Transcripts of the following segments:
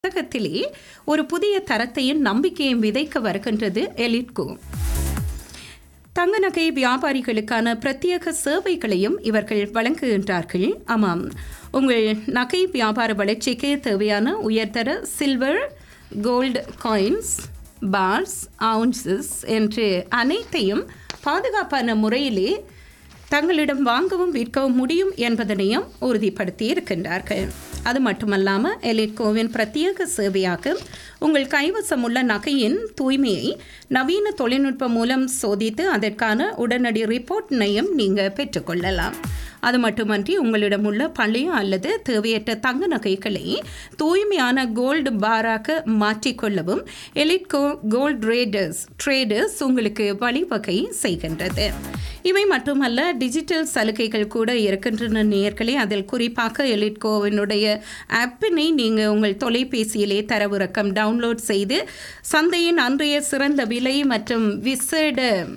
வர்த்தகத்திலே ஒரு புதிய தரத்தையும் நம்பிக்கையும் விதைக்க வருகின்றது எலிட்கோ தங்க நகை வியாபாரிகளுக்கான பிரத்யேக சேவைகளையும் இவர்கள் வழங்குகின்றார்கள் ஆமாம் உங்கள் நகை வியாபார வளர்ச்சிக்கு தேவையான உயர்தர silver gold coins bars ounces என்று அனைத்தையும் பாதுகாப்பான முறையிலே தங்களிடம் வாங்கவும் விற்கவும் முடியும் என்பதனையும் உறுதிப்படுத்தி இருக்கின்றார்கள் அது மட்டுமல்லாமல் எலிட்கோவின் பிரத்யேக சேவையாக உங்கள் கைவசம் உள்ள நகையின் தூய்மையை நவீன தொழில்நுட்பம் மூலம் சோதித்து அதற்கான உடனடி ரிப்போர்ட்டினையும் நீங்கள் பெற்றுக்கொள்ளலாம் அது மட்டுமன்றி உங்களிடம் உள்ள பழைய அல்லது தேவையற்ற தங்க நகைகளை தூய்மையான கோல்டு பாராக மாற்றிக்கொள்ளவும் எலிட்கோ கோல்ட் ரேடர்ஸ் ட்ரேடர்ஸ் உங்களுக்கு வழிவகை செய்கின்றது இவை மட்டுமல்ல டிஜிட்டல் சலுகைகள் கூட இருக்கின்றன நேயர்களே அதில் குறிப்பாக எலிட்கோவினுடைய ஆப்பினை நீங்கள் உங்கள் தொலைபேசியிலே தரவிறக்கம் டவுன்லோட் செய்து சந்தையின் அன்றைய சிறந்த விலை மற்றும் விசேட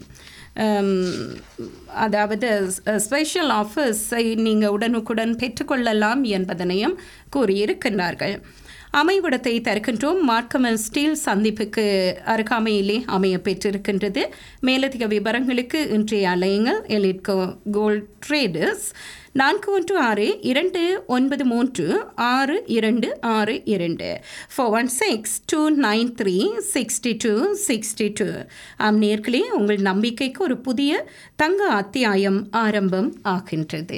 அதாவது ஸ்பெஷல் ஆஃபர்ஸை நீங்கள் உடனுக்குடன் பெற்றுக்கொள்ளலாம் என்பதனையும் கூறியிருக்கின்றார்கள் அமைவிடத்தை தருகின்றோம் மார்க்கமல் ஸ்டீல் சந்திப்புக்கு அருகாமையிலே அமைய பெற்றிருக்கின்றது மேலதிக விவரங்களுக்கு இன்றைய அலையுங்கள் எலிட்கோ கோல்ட் ட்ரேடர்ஸ் நான்கு ஒன்று ஆறு இரண்டு ஒன்பது மூன்று ஆறு இரண்டு ஆறு இரண்டு four one six two nine three sixty two sixty two ஆம் நேர்களே உங்கள் நம்பிக்கைக்கு ஒரு புதிய தங்க அத்தியாயம் ஆரம்பம் ஆகின்றது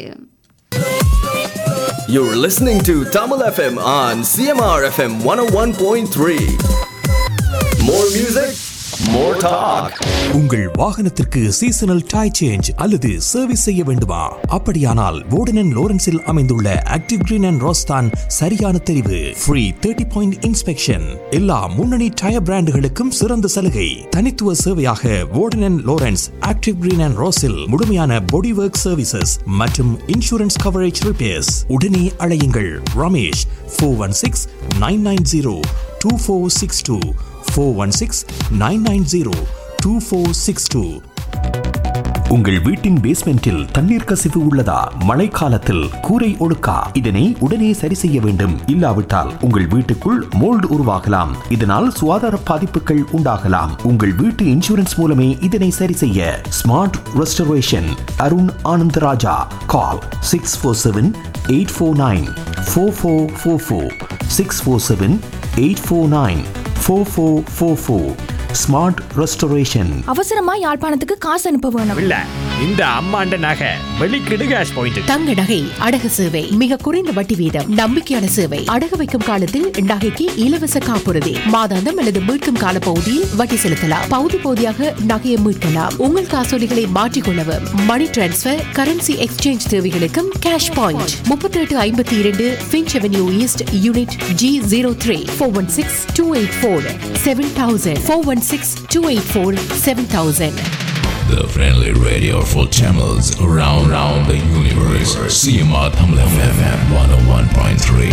You're listening to Tamil FM on CMR FM 101.3. More music, more talk. உங்கள் வாகனத்திற்கு சீசனல் டை சேஞ்ச் அல்லது சர்வீஸ் செய்ய வேண்டுமா அப்படியானால் வோர்டன் லோரன்ஸில் அமைந்துள்ள ஆக்டிவ் கிரீன் அண்ட் ரோஸ்தான் சரியான தெரிவு ஃப்ரீ தேர்ட்டி பாயிண்ட் இன்ஸ்பெக்ஷன் எல்லா முன்னணி டயர் பிராண்டுகளுக்கும் சிறந்த சலுகை தனித்துவ சேவையாக Warden Lawrence Active Green and ரோஸில் முழுமையான பாடி ஒர்க் சர்வீசஸ் மற்றும் இன்சூரன்ஸ் கவரேஜ் ரிப்பேர்ஸ் உடனே அழையுங்கள் Ramesh four one six nine nine zero two four six two four one six nine nine zero two four six two உங்கள் வீட்டின் பேஸ்மெண்டில் தண்ணீர் கசிவு உள்ளதா மழைக்காலத்தில் கூரை ஒழுக்கா இதனை உடனே சரி செய்ய வேண்டும் இல்லாவிட்டால் உங்கள் வீட்டுக்குள் மோல்டு உருவாகலாம் இதனால் சுகாதார பாதிப்புகள் உண்டாகலாம் உங்கள் வீட்டு இன்சூரன்ஸ் மூலமே இதனை சரி செய்ய smart restoration Arun Anandaraja call six four seven eight four nine four four four four six four seven eight four nine four four four four smart restoration அவசரமா யாழ்ப்பாணத்துக்கு காசு அனுப்ப வேணும் இல்ல இந்த அம்மாண்ட நகை வெளிக்கிடு கேஷ் பாயிண்ட் தங்க நகை அடகு சேவை மிக குறைந்த வட்டி வீதம் நம்பிக்கையான சேவை அடகு வைக்கும் காலத்தில் நகைக்கு இலவச காப்புறுதி மாதாந்தம் அல்லது மீட்கும் கால பகுதியில் வட்டி செலுத்தலாம் பகுதி பகுதியாக நகையை மீட்கலாம் உங்கள் காசோலிகளை மாற்றிக்கொள்ளவும் மணி டிரான்ஸ்பர் கரன்சி எக்ஸ்சேஞ்ச் தேவைகளுக்கும் கேஷ் பாயிண்ட் முப்பத்தி எட்டு ஐம்பத்தி இரண்டு Finch Avenue East unit G zero three four one six two eight four seven thousand four one six two eight four seven thousand The friendly radio for channels around, around the universe. CMR Tamil FM 101.3.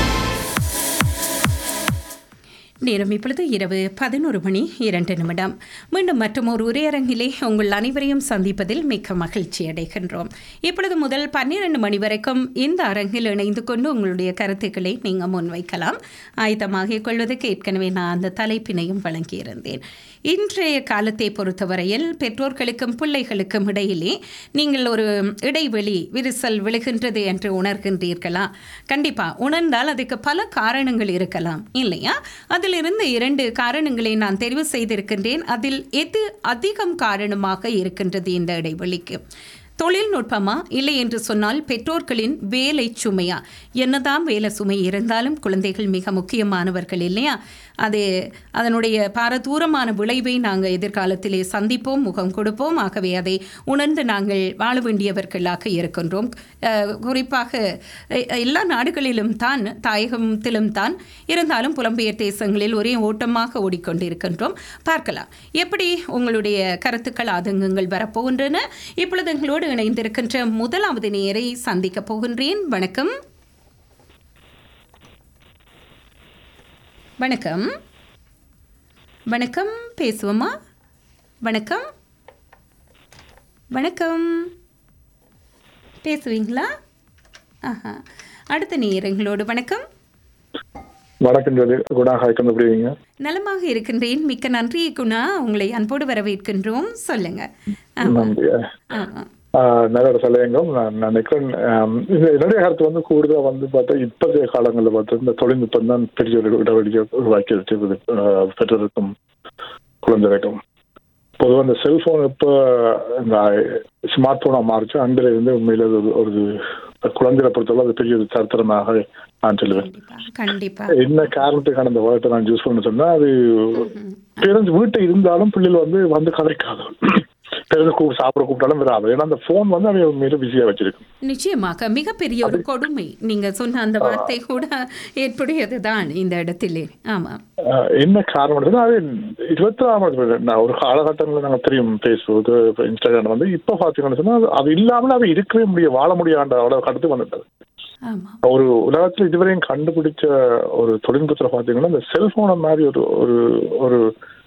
நேரம் இப்பொழுது இரவு பதினோரு மணி இரண்டு நிமிடம் மீண்டும் மற்றும் ஒரு உரையரங்கிலே உங்கள் அனைவரையும் சந்திப்பதில் மிக்க மகிழ்ச்சி அடைகின்றோம் இப்பொழுது முதல் பன்னிரண்டு மணி வரைக்கும் இந்த அரங்கில் இணைந்து கொண்டு உங்களுடைய கருத்துக்களை நீங்கள் முன்வைக்கலாம் ஆயத்தமாகிக் கொள்வதற்கு ஏற்கனவே நான் அந்த தலைப்பினையும் வழங்கியிருந்தேன் இன்றைய காலத்தை பொறுத்தவரையில் பெற்றோர்களுக்கும் பிள்ளைகளுக்கும் இடையிலே நீங்கள் ஒரு இடைவெளி விரிசல் விழுகின்றது என்று உணர்கின்றீர்களா கண்டிப்பாக உணர்ந்தால் அதுக்கு பல காரணங்கள் இருக்கலாம் இல்லையா அதிலிருந்து இரண்டு காரணங்களை நான் தெரிவு செய்திருக்கின்றேன் அதில் எது அதிகம் காரணமாக இருக்கின்றது இந்த இடைவெளிக்கு தொழில்நுட்பமா இல்லை என்று சொன்னால் பெற்றோர்களின் வேலை சுமையா என்னதான் வேலை சுமை இருந்தாலும் குழந்தைகள் மிக முக்கியமானவர்கள் இல்லையா அது அதனுடைய பாரதூரமான விளைவை நாங்கள் எதிர்காலத்திலே சந்திப்போம் முகம் கொடுப்போம் ஆகவே அதை உணர்ந்து நாங்கள் வாழ வேண்டியவர்களாக இருக்கின்றோம் அஹ், குறிப்பாக எ- எல்லா நாடுகளிலும் தான் தாயகத்திலும் தான் இருந்தாலும் புலம்பெயர் தேசங்களில் ஒரே ஓட்டமாக ஓடிக்கொண்டிருக்கின்றோம் பார்க்கலாம் எப்படி உங்களுடைய கருத்துக்கள் ஆதங்கங்கள் வரப்போகின்றன இப்பொழுது எங்களோடு இணைந்திருக்கின்ற முதலாவது நேரை சந்திக்க போகின்றேன் வணக்கம் வணக்கம் வணக்கம் பேசுவோமா வணக்கம் வணக்கம் பேசுவீங்களா ஆஹா அடுத்த நேரங்களோடு வணக்கம் வணக்கம் ஜோதி குணாகாய்க்கம் எப்படி இருக்கீங்க நலமாக இருக்கின்றேன் மிக்க நன்றி குணா உங்களை அன்போடு வரவேற்கின்றோம் சொல்லுங்க ஆமா நன்றி ஆமா ஆஹ் நல்ல ஒரு சலயங்கம் நான் நான் நினைக்கிறேன் ஆம், இந்த என்னுடைய கருத்து வந்து கூடுதலா வந்து பார்த்தா இப்போதைய காலங்களில் பார்த்தா இந்த தொழில்நுட்பம் தான் பெரிய ஒரு இடைவெளியை உருவாக்கி இருக்குது ஆஹ் பெற்றோருக்கும் குழந்தைகளுக்கும் பொதுவாக இந்த செல்போன் இப்போ இந்த ஸ்மார்ட் போனாக மாறிச்சு அன்றில் இருந்து உண்மையில அது ஒரு ஒரு குழந்தைகளை பொறுத்தவரை அது பெரிய ஒரு சரித்திரமாக நான் சொல்லுவேன் கண்டிப்பா கண்டிப்பா என்ன காரணத்துக்கான அந்த வேர்ட்டை நான் யூஸ் பண்ண சொன்னா அது பேரண்ட்ஸ் வீட்டை இருந்தாலும் பிள்ளைகள் வந்து வந்து கதைக்காது பேரண்ட்ஸ் கூப்பிட்டு சாப்பிட கூப்பிட்டாலும் வராது ஏன்னா அந்த ஃபோன் வந்து அவங்க மீது பிஸியா வச்சிருக்கு நிச்சயமாக மிகப்பெரிய ஒரு கொடுமை நீங்க சொன்ன அந்த வார்த்தை கூட ஏற்புடையது தான் இந்த இடத்திலே ஆமா ஆஹ் என்ன காரணம் சொன்னா அது இருபத்தி ஆறாம் நான் ஒரு காலகட்டங்களில் நாங்கள் தெரியும் ஃபேஸ்புக் இன்ஸ்டாகிராம் வந்து இப்போ பார்த்தீங்கன்னு சொன்னா அது- அது இல்லாமல் அது இருக்கவே முடியும் வாழ முடியாத அவ்வளோ கடத்து வந்துட்டது ஆமா ஒரு உலகத்தில் இதுவரையும் கண்டுபிடிச்ச ஒரு தொழில்நுட்பத்தில் பார்த்தீங்கன்னா இந்த செல்போனை மாதிரி ஒரு ஒரு ஒரு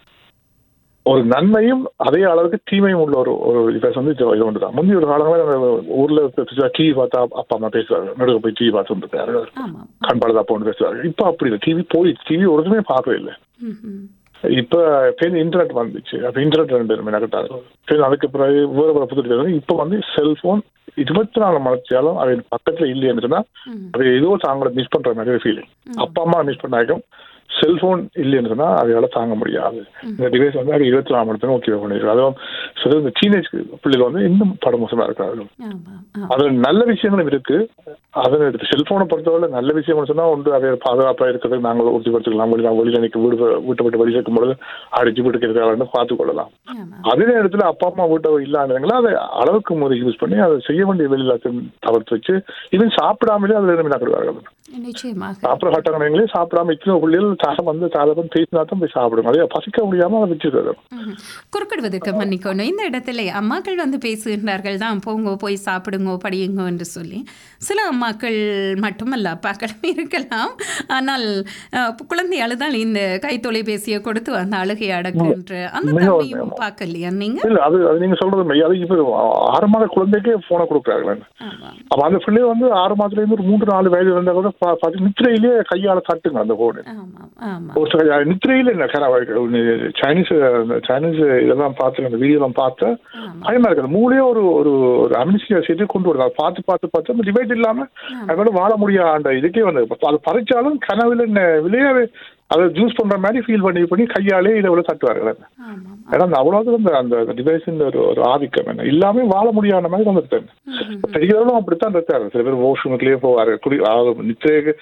ஒரு நன்மையும் அதே அளவுக்கு தீமையும் உள்ள ஒரு ஒரு இப்போ வந்து இது இது ஒன்று தான் முந்தைய ஒரு காலங்களில் ஊரில் டிவி பார்த்தா அப்பா அம்மா பேசுவாங்க நடுக்க போய் டிவி பார்த்து வந்துருக்காரு ஆமா கண் பழுதா போன்னு பேசுவாங்க இப்போ அப்படி இல்லை டிவி போய் டிவி ஒருதுமே பார்க்கவே இல்லை ம்ஹும். இப்போ பேர் இன்டர்நெட் வந்துச்சு அப்போ இன்டர்நெட் ரெண்டு பேருமே நகட்டாங்க சரி அதுக்கு பிறகு வேறு வேறு புது பேர் இப்போ வந்து செல்போன் இருபத்தி நாலு மணிச்சாலும் அது பக்கத்தில் இல்லைன்னு சொன்னா ம். அது ஏதோ தாங்களை மிஸ் பண்ற மாதிரி ஒரு ஃபீலிங் அப்பா அம்மா மிஸ் பண்ணாக்கும் செல்போன் இல்லைன்னு சொன்னா அதையால தாங்க முடியாது இந்த டிவைஸ் வந்து அது இருபத்தி நாலு மணி நேரம் ஓகே பண்ணிருக்கு அதுவும் சில இந்த டீனேஜ் பிள்ளைகள் வந்து இன்னும் படமோசமா இருக்காங்க ஆமா ஆமா அதுல நல்ல விஷயங்களும் இருக்கு அதனை எடுத்து செல்போனை பொறுத்தவரை நல்ல விஷயம் சொன்னா ஒன்று அதை பாதுகாப்பா இருக்கிறதுக்கு நாங்கள் உறுதிப்படுத்திக்கலாம் வெளியில வெளியில நிற்க வீடு வீட்டை விட்டு வெளியே இருக்கும் பொழுது அடிச்சு வீட்டுக்கு இருக்கிறாங்க பார்த்து கொள்ளலாம் ஆமா அதே நேரத்துல அப்பா அம்மா வீட்டை இல்லாதவங்களா அதை அளவுக்கு முறை யூஸ் பண்ணி அதை செய்ய வேண்டிய வெளியில தவிர்த்து வச்சு இதுவும் சாப்பிடாமலே அதுல இருந்து மீனாக்கிடுவார்கள் நிச்சயமாக சாப்பிட மாட்டாங்களே சாப்பிடாம இத்தனை பிள்ளைகள் தாகம் வந்து தாகம் பேசினா தான் போய் சாப்பிடுங்க அதே பசிக்க முடியாம அதை வச்சிருக்காரு ம்ஹும். குறுக்கிடுவதற்கு மன்னிக்கணும் இந்த இடத்துல அம்மாக்கள் வந்து பேசுகின்றார்கள் தான் போங்க போய் சாப்பிடுங்க படியுங்க என்று சொல்லி சில அம்மாக்கள் மட்டுமல்ல அப்பாக்களும் இருக்கலாம் ஆனால் அஹ், குழந்தை அழுதால் இந்த கை தொலைபேசியை கொடுத்து அந்த அழுகை அடக்குன்ற அந்த மிக தன்மையும் பார்க்கலையா நீங்க இல்ல அது அது நீங்க சொல்றது மெய். அது இப்ப ஆறு மாத குழந்தைக்கே போனை கொடுக்குறாங்க ஆமா அப்ப அந்த பிள்ளை வந்து ஆறு மாதத்துல இருந்து ஒரு மூன்று நாலு வயது இருந்தா கூட பா- பார்த்து நித்திரையிலேயே கையால தட்டுங்க அந்த போனு ஆமா ஆமா ஒரு சில நித்திரையில என்ன கர- சைனீஸ் அந்த சைனீஸ் இதெல்லாம் பார்த்து அந்த வீடியோலாம் பார்த்து பயமா இருக்கு அந்த மூளையே ஒரு ஒரு ஒரு அமினிசியா செய்து கொண்டு வருது அதை பார்த்து பார்த்து பார்த்து அந்த டிபேட் இல்லாம அதோட வாழ முடியாது அந்த இதுக்கே வந்து அது பறிச்சாலும் கனவுல என்ன விலையே அதை ஜூஸ் பண்ற மாதிரி ஃபீல் பண்ணி பண்ணி கையாலே இதை விட தட்டுவார்கள் ஆமா ஏன்னா அந்த அவ்வளவு அந்த அந்த டிவைஸின் ஒரு ஒரு ஆதிக்கம் என்ன இல்லாம வாழ முடியாத மாதிரி வந்துட்டு பெரியவர்களும் அப்படித்தான் இருக்காரு சில பேர் வாஷ்ரூமுக்குள்ளேயே போவாரு குடி நித்திரைக்கு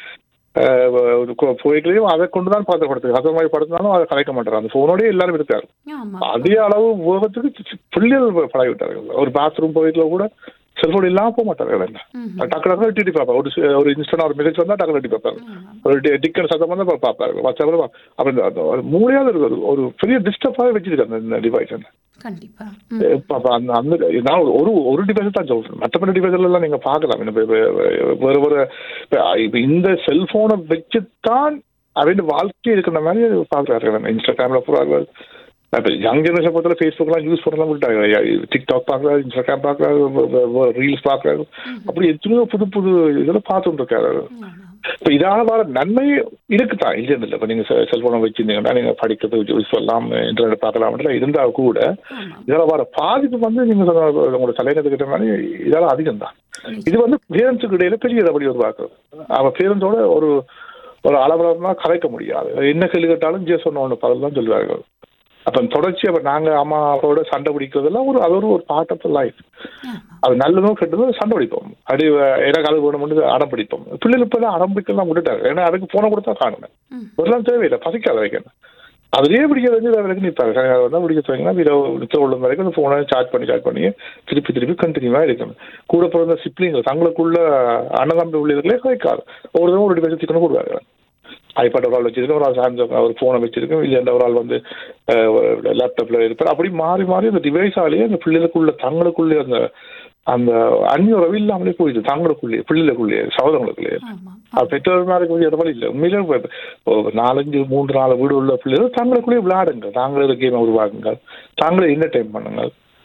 போய்களையும் அதை கொண்டு தான் பார்த்து அது மாதிரி படுத்தினாலும் அதை கலைக்க மாட்டாரு அந்த போனோடய எல்லாரும் இருக்காரு ஆமா அதே அளவு உபத்துக்கு சி- சி- பிள்ளைகள் பழகி விட்டார்கள் ஒரு பாத்ரூம் போயிட்டுல கூட செல்போன் இல்லாம போக மாட்டார்கள் என்ன டக்கு டக்கு டிடி பார்ப்பா ஒரு சி- ஒரு இன்ஸ்டன்ட் ஒரு மெசேஜ் வந்தா டக்கு டிடி பார்ப்பாரு ஒரு டி- டிக்கெட் சத்தம் வந்தா பா- பார்ப்பாரு வாட்ஸ்அப்ல பா- அப்ப இந்த அந்த ஒரு மூளையாவது இருக்கு ஒரு- ஒரு பெரிய டிஸ்டர்பாக வச்சிருக்காங்க இந்த டிவைஸ் கண்டிப்பா இப்ப அப்ப அந்த அந்த நான் ஒரு- ஒரு ஒரு டிவைஸ் தான் சொல்றேன் மற்றபடி டிவைஸ் எல்லாம் நீங்க பார்க்கலாம் இப்ப இப்ப வேற வேற இப்ப இப்ப இந்த செல்போனை வச்சுத்தான் அவன் வாழ்க்கை இருக்கிற மாதிரி பாக்குறாரு இன்ஸ்டாகிராம்ல போறாங்க இப்போ யங் ஜெனரேஷன் பொறுத்தவரை ஃபேஸ்புக்லாம் யூஸ் பண்ணலாம் விட்டாங்க டிக்டாக் பார்க்குறாரு இன்ஸ்டாகிராம் பார்க்குறாரு ரீல்ஸ் பார்க்குறாரு அப்படி எத்தனையோ புது புது இதெல்லாம் பார்த்துட்டு இருக்காரு இப்போ இதால வர நன்மை இருக்குதான் இல்லைன்னு இல்லை இப்போ நீங்கள் செல்ஃபோனை வச்சிருந்தீங்கன்னா நீங்கள் படிக்கிறது யூஸ் பண்ணலாம் இன்டர்நெட் பார்க்கலாம் இருந்தால் கூட இதால வர பாதிப்பு வந்து நீங்க சொன்ன உங்களோட தலைநகர்கிட்ட மாதிரி இதால அதிகம் தான் இது வந்து பேரண்ட்ஸுக்கு இடையில பெரிய இடைவெளி உருவாக்குது அவன் பேரண்ட்ஸோட ஒரு ஒரு அளவுலமா கலைக்க முடியாது என்ன கேள்வி கேட்டாலும் ஜே சொன்ன ஒன்று பதில் தான் சொல்லுவார்கள் அப்ப தொடர்ச்சி அப்ப நாங்க அம்மா அப்பாவோட சண்டை பிடிக்கிறதெல்லாம் ஒரு அது ஒரு ஒரு பார்ட் ஆஃப் லைஃப் அது நல்லதும் கெட்டதும் சண்டை பிடிப்போம் அடி எனக்கு அது வேணும்னு அடம் பிடிப்போம் பிள்ளைகள் இப்ப தான் அடம் பிடிக்கலாம் விட்டுட்டாங்க ஏன்னா அதுக்கு போன கொடுத்தா காணுங்க ஒருலாம் தேவையில்லை பசிக்காத வைக்கணும் அதுலயே பிடிக்க வந்து வரைக்கும் நிற்பாங்க சாயங்காலம் வந்தால் பிடிக்க துவங்கினா இரவு நித்திர உள்ள வரைக்கும் அந்த ஃபோனை சார்ஜ் பண்ணி சார்ஜ் பண்ணி திருப்பி திருப்பி கண்டினியூவாக இருக்கணும் கூட பிறந்த சிப்ளிங்கள் தங்களுக்குள்ள அன்னதம்பி உள்ளவர்களே கலைக்காது ஒரு தடவை ஒரு டிவைஸ் சிக்கணும் கொடுக்காரு ஐபேட் ஒரு ஆள் வச்சிருக்கோம் ஒரு ஆள் சாம்சங் ஒரு ஃபோனை வச்சிருக்கோம் இல்லை ஒரு ஆள் வந்து லேப்டாப்ல இருப்பார் அப்படி மாறி மாறி அந்த டிவைஸாலேயே அந்த பிள்ளைகளுக்குள்ள தங்களுக்குள்ளே அந்த அந்த அந்நியுறவு இல்லாமலே போயிடுது தங்களுக்குள்ளேயே பிள்ளைகளுக்குள்ளேயே சகோதரங்களுக்குள்ளேயே அது பெற்றோர்மாருக்கு வந்து இடவழி இல்லை உண்மையிலே இப்ப- இப்போ நாலஞ்சு மூன்று நாலு வீடு உள்ள பிள்ளைகள் தங்களுக்குள்ளேயே விளையாடுங்க தாங்களே ஒரு கேமை உருவாக்குங்க தாங்களே என்டர்டைன் பண்ணுங்க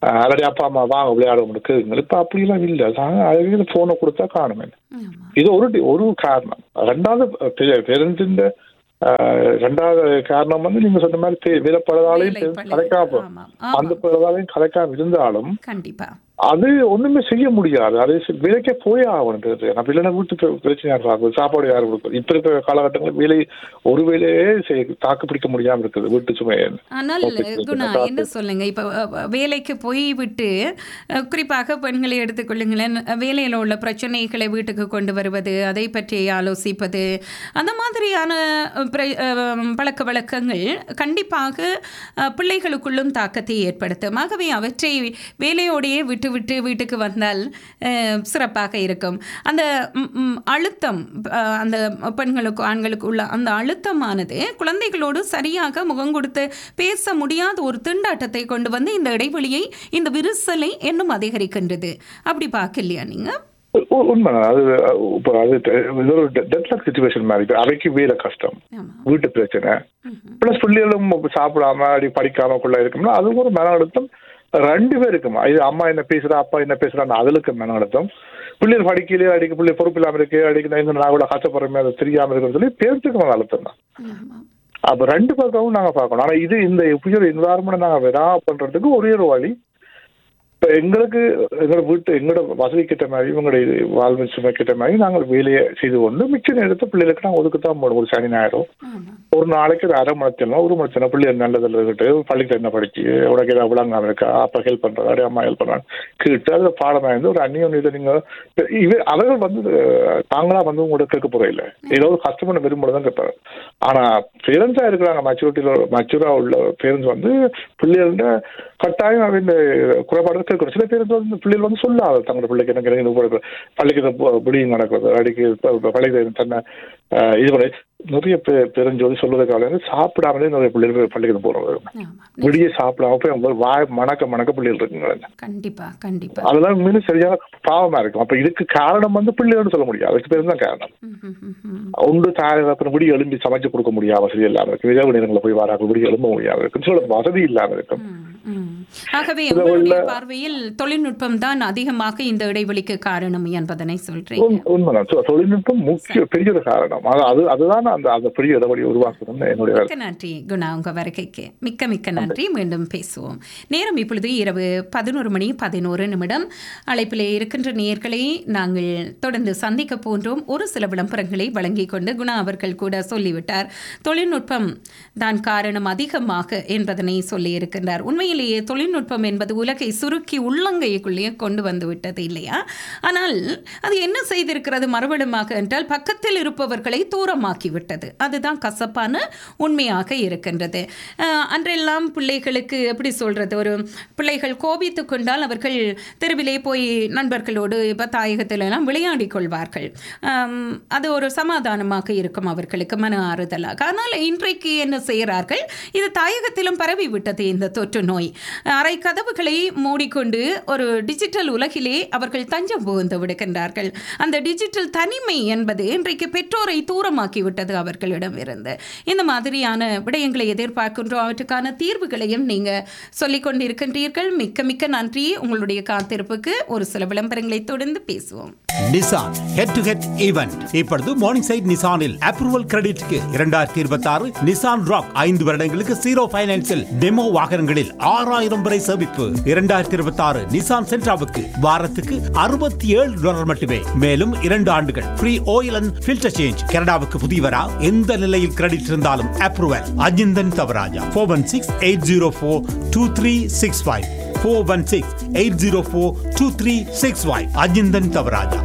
அல்லாடி அப்பா அம்மா வாங்க விளையாட கேளுங்க இப்ப அப்படிலாம் இல்லை அதுக்கு போனை கொடுத்தா காணுமே இது ஒரு டி- ஒரு காரணம் ரெண்டாவது பேருந்தின் ரெண்டாவது காரணம் வந்து நீங்க சொன்ன மாதிரி தே- வேலை பழுதாலையும் வேலை பளு. கலைக்காம ஆமாம், அந்த ஆமாம். பழுதாலையும் கலைக்காம இருந்தாலும் கண்டிப்பா அது ஒண்ணுமே செய்ய முடியாது அது சி- வேலைக்கே போய் ஆகணும் நம்ம இல்லைன்னா வீட்டுக்கு பிரச்சனையா இருக்கும் சாப்பாடு யாரும் கொடுக்கும் இப்ப இருக்கிற காலகட்டங்களில் வேலை ஒரு வேலையே செய்ய- தாக்கு பிடிக்க முடியாம இருக்குது வீட்டு சுமை ஆனால் குணா என்ன சொல்லுங்க இப்போ அ, வேலைக்கு போய் விட்டு அ, குறிப்பாக பெண்களை எடுத்துக்கொள்ளுங்களேன் வேலையில் உள்ள பிரச்சனைகளை வீட்டுக்கு கொண்டு வருவது அதை பற்றி ஆலோசிப்பது அந்த மாதிரியான அ, பிர- அ, பழக்க வழக்கங்கள் கண்டிப்பாக அ, பிள்ளைகளுக்குள்ளும் தாக்கத்தை ஏற்படுத்தும் ஆகவே அவற்றை வேலையோடையே விட்டு விட்டு வீட்டுக்கு வந்தால் அ, சிறப்பாக இருக்கும் அந்த ம், ம், அழுத்தம் அ, அந்த பெண்களுக்கு ஆண்களுக்கு உள்ள அந்த அழுத்தமானது குழந்தைகளோடு சரியாக முகம் கொடுத்து பேச முடியாத ஒரு திண்டாட்டத்தை கொண்டு வந்து இந்த இடைவெளியை இந்த விரிசலை இன்னும் அதிகரிக்கின்றது அப்படி பார்க்கலையா நீங்க உ- உண்மைதான் அது அஹ், இப்போ அது தெ- இது ஒரு டெட்லாக் சுச்சுவேஷன் மாதிரி இப்போ அவைக்கு வேலை கஷ்டம் ஆமா வீட்டு பிரச்சனை ப்ளஸ் பிள்ளைகளும் சாப்பிடாம அப்படி படிக்காம குள்ள இருக்கும்னா அது ஒரு மன அழுத்தம் ரெண்டு பேருக்குமா இது அம்மா என்ன பேசுறா அப்பா என்ன பேசுறான்னு அதுக்கு மன அழுத்தம் பிள்ளைகள் படிக்கலையே அடிக்க பிள்ளை பொறுப்பு இல்லாம இருக்கு அடிக்க நான் நான் கூட கஷ்டப்படுறமே அது தெரியாம இருக்குன்னு சொல்லி பேருக்கு மன அழுத்தம் தான் ஆமா அப்ப ரெண்டு பக்கமும் நாங்க பார்க்கணும் ஆனா இது இந்த இப்படி ஒரு என்வாரன்மெண்ட் நாங்க விடா பண்றதுக்கு ஒரே ஒரு வழி இப்ப எங்களுக்கு எங்களோட வீட்டு எங்களோட வசதி கிட்ட மாதிரி இவங்களுடைய வாழ்வு சுமை கிட்ட மாதிரி நாங்கள் வேலையை செய்து கொண்டு மிச்ச நேரத்தை பிள்ளைகளுக்கு நாங்கள் ஒதுக்கத்தான் போடுவோம் ஒரு சனி ஞாயிறும் ஆமா ஒரு நாளைக்கு ஒரு அரை மணி நேரம் ஒரு மணி நேரம் பிள்ளை நல்லதில் இருக்கட்டு பள்ளிக்கு என்ன படிச்சு உனக்கு ஏதாவது விளங்காம இருக்கா அப்பா ஹெல்ப் பண்றா அப்படியே அம்மா ஹெல்ப் பண்றாங்க கேட்டு அது பாடமா இருந்து ஒரு அந்நியம் இதை நீங்க இவ அவர்கள் வந்து அஹ், தாங்களா வந்து உங்களோட கேட்க போற இல்லை ஏதோ ஒரு கஷ்டமான விரும்புறதான் கேட்பாங்க ஆனா பேரண்ட்ஸா இருக்கிறாங்க மெச்சூரிட்டியில மெச்சூரா உள்ள பேரண்ட்ஸ் வந்து பிள்ளைகள கட்டாயம் அவங்க குறைபாடு கேட்கணும் சில பேர் வந்து பிள்ளைகள் வந்து சொல்லாது தங்களோட பிள்ளைக்கு எனக்கு எனக்கு இது போடுறது, பள்ளிக்கு புடியும் நடக்கிறது அடிக்கு பள்ளிக்கு தன்னை அஹ், இது பண்ணி நிறைய பே- பெருஞ்சோதி சொல்வதற்காக வந்து சாப்பிடாமலே நிறைய பிள்ளைகள் பள்ளிக்கு போறது ஆமா விடிய சாப்பிடாம போய் அவங்க வாய் மணக்க மணக்க பிள்ளைகள் இருக்குங்க கண்டிப்பா கண்டிப்பா அதெல்லாம் மீண்டும் சரியான பாவமா இருக்கும் அப்ப இதுக்கு காரணம் வந்து பிள்ளைகள்னு சொல்ல முடியாது அதுக்கு பேர் தான் காரணம் ம், ம், ம், ம். ஒன்று தாய் அப்புறம் விடி எழும்பி சமைச்சு கொடுக்க முடியாம வசதி இல்லாம இருக்கு இரவு நேரங்களில் போய் வராங்க விடி எழும்ப முடியாம இருக்கு சொல்ல வசதி இல்லாம இருக்கும் ம், ம். ஆகவே உங்களுடைய பார்வையில் தொழில்நுட்பம் தான் அதிகமாக இந்த இடைவெளிக்கு காரணம் என்பதனை சொல்றீங்க உண்- உண்மைதான் தொ- தொழில்நுட்பம் முக்கிய பெரிய ஒரு காரணம் அது அது அதுதான் அந்த அந்த பெரிய இடைவெளி உருவாக்கணும்னு என்னுடைய வேலை. மிக்க நன்றி குணா உங்க வருகைக்கு மிக்க மிக்க நன்றி மீண்டும் பேசுவோம் நேரம் இப்பொழுது இரவு பதினோரு மணி பதினோரு நிமிடம் அழைப்பிலே இருக்கின்ற நேயர்களை நாங்கள் தொடர்ந்து சந்திக்க போன்றோம் ஒரு சில விளம்பரங்களை வழங்கிக் கொண்டு குணா அவர்கள் கூட சொல்லிவிட்டார் தொழில்நுட்பம் தான் காரணம் அதிகமாக என்பதனை சொல்லியிருக்கின்றார் உண்மையிலேயே தொழில்நுட்பம் என்பது உலகை சுருக்கி உள்ளங்கைக்குள்ளேயே கொண்டு வந்து விட்டது இல்லையா ஆனால் அது என்ன செய்திருக்கிறது மறுபடியுமாக என்றால் பக்கத்தில் இருப்பவர்களை தூரமாக்கி விட்டது அதுதான் கசப்பான உண்மையாக இருக்கின்றது அஹ், அன்றெல்லாம் பிள்ளைகளுக்கு எப்படி சொல்றது ஒரு பிள்ளைகள் கோபித்து கொண்டால் அவர்கள் தெருவிலே போய் நண்பர்களோடு இப்போ தாயகத்தில் எல்லாம் விளையாடிக் கொள்வார்கள் அம், அது ஒரு சமாதானமாக இருக்கும் அவர்களுக்கு மன ஆறுதலாக ஆனால் இன்றைக்கு என்ன செய்கிறார்கள் இது தாயகத்திலும் பரவி விட்டது இந்த தொற்று நோய் அரை கதவுகளை மூடிக்கொண்டு ஒரு டிஜிட்டல் உலகிலே அவர்கள் தஞ்சம் புகுந்து விடுகின்றார்கள் அந்த டிஜிட்டல் தனிமை என்பது இன்றைக்கு பெற்றோரை தூரமாக்கி விட்டது அவர்களிடம் இருந்து இந்த மாதிரியான விடயங்களை எதிர்பார்க்கின்றோம் அவற்றுக்கான தீர்வுகளையும் நீங்க சொல்லிக் கொண்டிருக்கின்றீர்கள் மிக்க மிக்க நன்றி உங்களுடைய காத்திருப்புக்கு ஒரு சில விளம்பரங்களை தொடர்ந்து பேசுவோம் Nissan head to head event இப்பொழுது மார்னிங் சைட் நிசானில் அப்ரூவல் கிரெடிட்க்கு இரண்டாயிரத்தி இருபத்தி ஆறு நிசான் ராக் ஐந்து வருடங்களுக்கு ஜீரோ பைனான்சில் டெமோ வாகனங்களில் ஆறாயிரம் வரை சேமிப்பு இரண்டாயிரத்தி இருபத்தி ஆறு நிசான் சென்ட்ராவுக்கு வாரத்துக்கு அறுபத்தி ஏழு டாலர் மட்டுமே மேலும் இரண்டு ஆண்டுகள் free oil and filter change கனடாவுக்கு புதியவரா எந்த நிலையில் கிரெடிட் இருந்தாலும் approval Ajinthan Thavaraja four one six eight zero four two three six five four one six eight zero four two three six five Ajinthan Thavaraja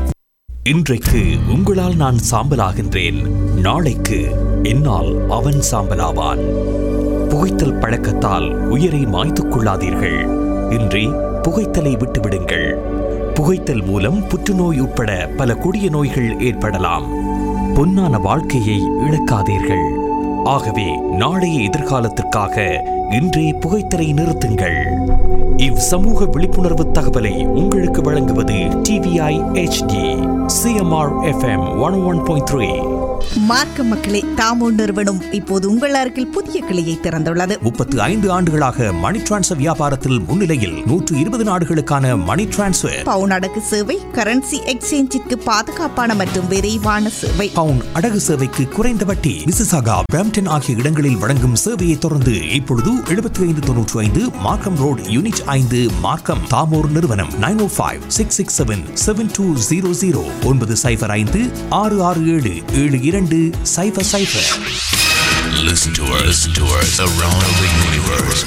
இன்றைக்கு உங்களால் நான் சாம்பலாகின்றேன் நாளைக்கு என்னால் அவன் சாம்பலாவான் புகைத்தல் பழக்கத்தால் உயிரை மாய்த்துக் கொள்ளாதீர்கள் இன்றி புகைத்தலை விட்டுவிடுங்கள் புகைத்தல் மூலம் புற்றுநோய் உட்பட பல கொடிய நோய்கள் ஏற்படலாம் பொன்னான வாழ்க்கையை இழக்காதீர்கள் ஆகவே நாளைய எதிர்காலத்திற்காக இன்றே புகைத்தலை நிறுத்துங்கள் இவ் சமூக விழிப்புணர்வு தகவலை உங்களுக்கு வழங்குவது TVI HD CMR FM one one point three மார்க்க மக்களே தாமோ நிறுவனம் இப்போது உங்கள் அருகில் புதிய கிளையை திறந்துள்ளது முப்பத்து ஐந்து ஆண்டுகளாக மணி டிரான்ஸ்ஃபர் வியாபாரத்தில் முன்னிலையில் நூற்று இருபது நாடுகளுக்கான மணி டிரான்ஸ்ஃபர் பவுன் அடகு சேவை கரன்சி எக்ஸ்சேஞ்சிற்கு பாதுகாப்பான மற்றும் விரைவான சேவை பவுன் அடகு சேவைக்கு குறைந்த வட்டி மிசிசாகா பிரம்டன் ஆகிய இடங்களில் வழங்கும் சேவையை தொடர்ந்து இப்பொழுது எழுபத்தி ஐந்து தொன்னூற்றி ஐந்து மார்க்கம் ரோட் யூனிட் ஐந்து மார்க்கம் தாமோர் நிறுவனம் nine O five six six seven seven two zero zero ஒன்பது சைஃபர் ஐந்து ஆறு ஆறு ஏழு ஏழு இரண்டு சைஃபர் சைஃபர் Listen to us, listen to us around the universe.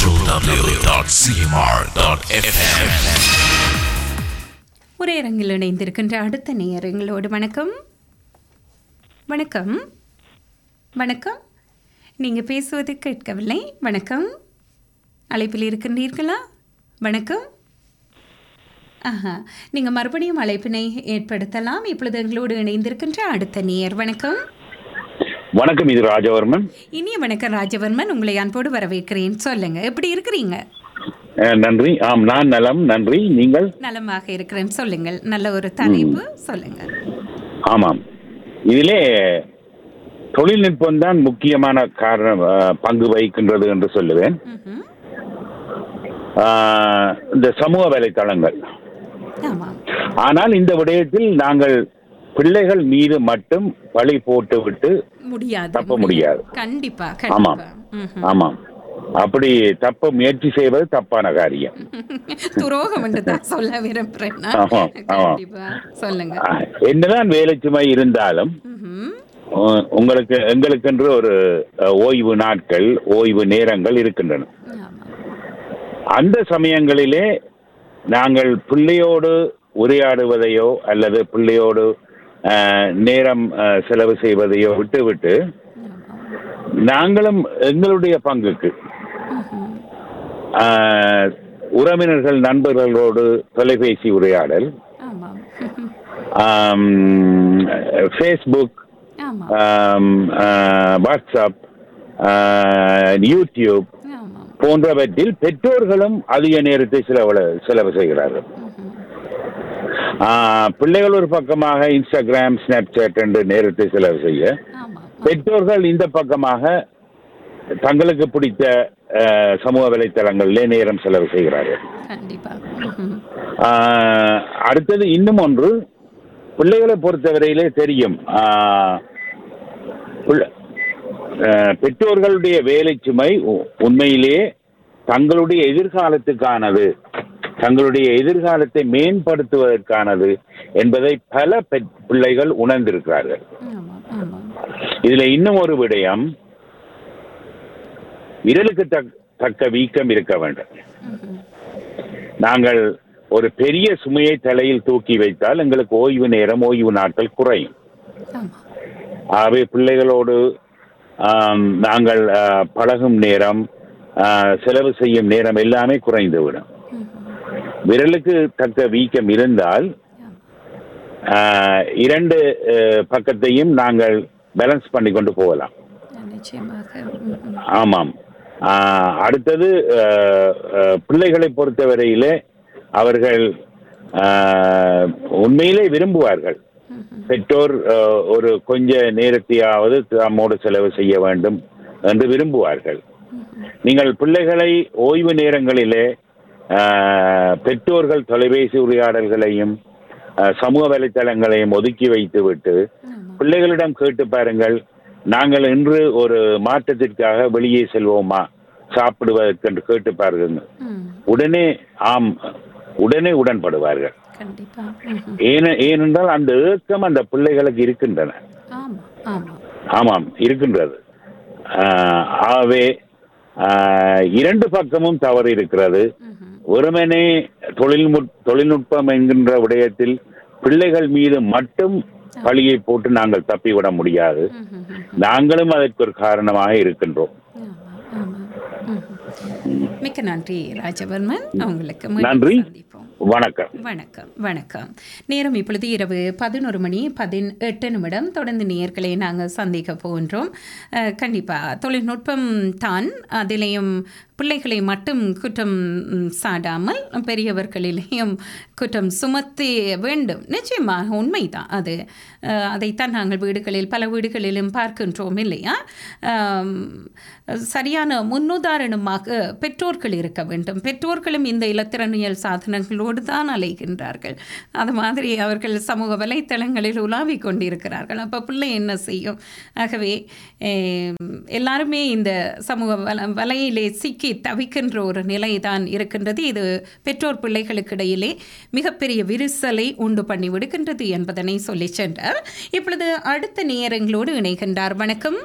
www.cmr.fm. ஒரே அரங்கில் இணைந்திருக்கின்ற அடுத்த நேயங்களோடு வணக்கம் வணக்கம் வணக்கம் நீங்கள் பேசுவது கேட்கவில்லை வணக்கம் அழைப்பில் இருக்கின்றீர்களா வணக்கம் ஆஹா நீங்கள் மறுபடியும் அழைப்பினை ஏற்படுத்தலாம் இப்பொழுது எங்களோடு இணைந்திருக்கின்ற அடுத்த நேயர் வணக்கம் வணக்கம் இது ராஜவர்மன் இனிய வணக்கம் ராஜவர்மன் உங்களை அன்போடு வரவேற்கிறேன் சொல்லுங்க எப்படி இருக்கிறீங்க அஹ், நன்றி ஆம் நான் நலம் நன்றி நீங்கள் நலமாக இருக்கிறேன் சொல்லுங்கள் நல்ல ஒரு தலைப்பு சொல்லுங்க ஆமாம் இதிலே தொழில்நுட்பம் தான் முக்கியமான காரணம் அஹ், பங்கு வகிக்கின்றது என்று சொல்லுவேன் அஹ், இந்த சமூக வலைத்தளங்கள் ஆமாம் ஆனால் இந்த விடயத்தில் நாங்கள் பிள்ளைகள் மீது மட்டும் பழி போட்டுவிட்டு முடியாது தப்ப முடியாது கண்டிப்பா ஆமாம் கண்டிப்பா ம்ஹும். ஆமாம் அப்படி தப்ப முயற்சி செய்வது தப்பான காரியம் துரோகம் என்று தான் சொல்ல விரும்புறேன் நான். ஆமாம், ஆமாம். கண்டிப்பா சொல்லுங்க அஹ், என்னதான் வேலை சுமை இருந்தாலும் ம்ஹும். உ- உங்களுக்கு எங்களுக்கென்று ஒரு அஹ், ஓய்வு நாட்கள் ஓய்வு நேரங்கள் இருக்கின்றன அந்த சமயங்களிலே நாங்கள் பிள்ளையோடு உரையாடுவதையோ அல்லது பிள்ளையோடு அஹ், நேரம் அஹ், செலவு செய்வதையோ விட்டுவிட்டு நாங்களும் எங்களுடைய பங்குக்கு அஹ், உறவினர்கள் நண்பர்களோடு தொலைபேசி உரையாடல் ஃபேஸ்புக் வாட்ஸ்அப் யூடியூப் போன்றவற்றில் பெற்றோர்களும் அதிக நேரத்தை செலவு செலவு செய்கிறார்கள் ஆஹ், பிள்ளைகள் ஒரு பக்கமாக இன்ஸ்டாகிராம் ஸ்னாப்சாட் என்று நேரத்தை செலவு செய்ய பெற்றோர்கள் இந்த பக்கமாக தங்களுக்கு பிடித்த ஆஹ், சமூக வலைத்தளங்களிலே நேரம் செலவு செய்கிறார்கள் கண்டிப்பா ம்ஹும். ஆஹ், அடுத்தது இன்னும் ஒன்று பிள்ளைகளை பொறுத்தவரையிலே தெரியும் ஆஹ், பிள்ளை- ஆஹ், பெற்றோர்களுடைய வேலை சுமை உ- உண்மையிலேயே தங்களுடைய எதிர்காலத்துக்கானது தங்களுடைய எதிர்காலத்தை மேம்படுத்துவதற்கானது என்பதை பல பெற்- பிள்ளைகள் உணர்ந்திருக்கிறார்கள் இதுல இன்னும் ஒரு விடயம் விரலுக்கு தக்- தக்க வீக்கம் இருக்க வேண்டும் நாங்கள் ஒரு பெரிய சுமையை தலையில் தூக்கி வைத்தால் எங்களுக்கு ஓய்வு நேரம் ஓய்வு நாட்கள் குறையும் ஆகவே பிள்ளைகளோடு ஆம், நாங்கள் ஆ, பழகும் நேரம் ஆ, செலவு செய்யும் நேரம் எல்லாமே குறைந்துவிடும் விரலுக்கு தக்க வீக்கம் இருந்தால் ஆ, இரண்டு ஆ, பக்கத்தையும் நாங்கள் பேலன்ஸ் பண்ணி கொண்டு போகலாம் நிச்சயமாக ம்ஹும். ஆமாம் ஆஹ், அடுத்தது ஆஹ், ஆஹ், பிள்ளைகளை பொறுத்தவரையிலே அவர்கள் ஆஹ், உண்மையிலே விரும்புவார்கள் பெற்றோர் ஆஹ், ஒரு கொஞ்ச நேரத்தையாவது தம்மோடு செலவு செய்ய வேண்டும் என்று விரும்புவார்கள் நீங்கள் பிள்ளைகளை ஓய்வு நேரங்களிலே ஆஹ், பெற்றோர்கள் தொலைபேசி உரையாடல்களையும் ஆஹ், சமூக வலைத்தளங்களையும் ஒதுக்கி வைத்துவிட்டு பிள்ளைகளிடம் கேட்டு பாருங்கள் நாங்கள் இன்று ஒரு மாற்றத்திற்காக வெளியே செல்வோமா சாப்பிடுவதற்கு என்று கேட்டு பாருங்கள் உடனே ஆம் உடனே உடன்படுவார்கள் கண்டிப்பா ம்ஹும். ஏன ஏனென்றால் அந்த ஏக்கம் அந்த பிள்ளைகளுக்கு இருக்கின்றன ஆமா ஆமா ஆமாம் இருக்கின்றது ஆஹ், ஆகவே ஆஹ், இரண்டு பக்கமும் தவறு இருக்கிறது வெறுமனே தொழில்நுட் தொழில்நுட்பம் என்கின்ற விடயத்தில் பிள்ளைகள் மீது மட்டும் பழியை போட்டு நாங்கள் தப்பிவிட முடியாது நாங்களும் அதற்கு ஒரு காரணமாக இருக்கின்றோம் மிக்க நன்றி ராஜவர்மன் உங்களுக்கு மீண்டும் நன்றி சந்திப்போம். வணக்கம் வணக்கம் வணக்கம் நேரம் இப்பொழுது இரவு பதினொரு மணி பதினெட்டு நிமிடம் தொடர்ந்து நேயர்களை நாங்கள் சந்திக்க போகின்றோம் அஹ், கண்டிப்பா தொழில்நுட்பம் தான் அதிலேயும் பிள்ளைகளை மட்டும் குற்றம் ம், சாடாமல் பெரியவர்களிலேயும் குற்றம் சுமத்தி வேண்டும் நிச்சயமாக உண்மைதான் அது அஹ், அதைத்தான் நாங்கள் வீடுகளில் பல வீடுகளிலும் பார்க்கின்றோம் இல்லையா ஆம், சரியான முன்னுதாரணமாக பெற்றோர்கள் இருக்க வேண்டும் பெற்றோர்களும் இந்த இலத்திரனியல் சாதனங்களோடு தான் அலைகின்றார்கள் அது மாதிரி அவர்கள் சமூக வலைத்தளங்களில் உலாவிக் கொண்டிருக்கிறார்கள் அப்போ பிள்ளை என்ன செய்யும் ஆகவே ஏம், எல்லாருமே இந்த சமூக வல வலையிலே சிக்கி தவிக்கின்ற ஒரு நிலை தான் இருக்கின்றது இது பெற்றோர் பிள்ளைகளுக்கு இடையிலே மிகப்பெரிய விரிசலை உண்டு பண்ணி விடுகின்றது என்பதனை சொல்லி சென்றார் இப்பொழுது அடுத்த நேரங்களோடு இணைகின்றார் வணக்கம்